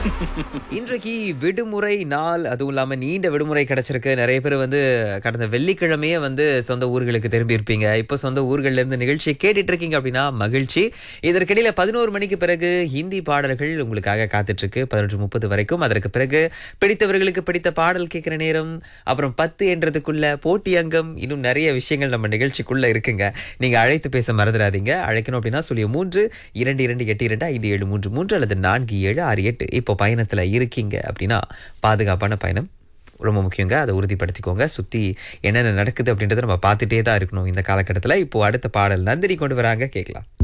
இன்றைக்கு விடுமுறை நாள் அதுவும் இல்லாம நீண்ட விடுமுறை கிடைச்சிருக்கு நிறைய பேர் வந்து கடந்த வெள்ளிக்கிழமையே வந்து சொந்த ஊர்களுக்கு திரும்பி இருப்பீங்க இப்போ சொந்த ஊர்கள்ல இருந்து நிகழ்ச்சியை கேட்டுட்டு இருக்கீங்க அப்படின்னா மகிழ்ச்சி இதற்கிடையில பதினோரு மணிக்கு பிறகு ஹிந்தி பாடல்கள் உங்களுக்காக காத்துட்டு இருக்கு பதினொன்று முப்பது வரைக்கும் அதற்கு பிறகு பிடித்தவர்களுக்கு பிடித்த பாடல் கேட்கிற நேரம் அப்புறம் பத்து என்றதுக்குள்ள போட்டி அங்கம் இன்னும் நிறைய விஷயங்கள் நம்ம நிகழ்ச்சிக்குள்ள இருக்குங்க நீங்க அழைத்து பேச மறந்துடாதீங்க அழைக்கணும் அப்படின்னா சொல்லி மூன்று இரண்டு இரண்டு எட்டு இரண்டு ஐந்து ஏழு மூன்று மூன்று அல்லது நான்கு ஏழு ஆறு எட்டு இப்போ பயணத்துல இருக்கீங்க அப்படின்னா பாதுகாப்பான பயணம் ரொம்ப முக்கியங்க அதை உறுதிப்படுத்திக்கோங்க சுத்தி என்னென்ன நடக்குது அப்படின்றத நம்ம பார்த்துட்டே தான் இருக்கணும் இந்த காலகட்டத்தில் இப்போ அடுத்த பாடல் நந்தினி கொண்டு வராங்க கேட்கலாம்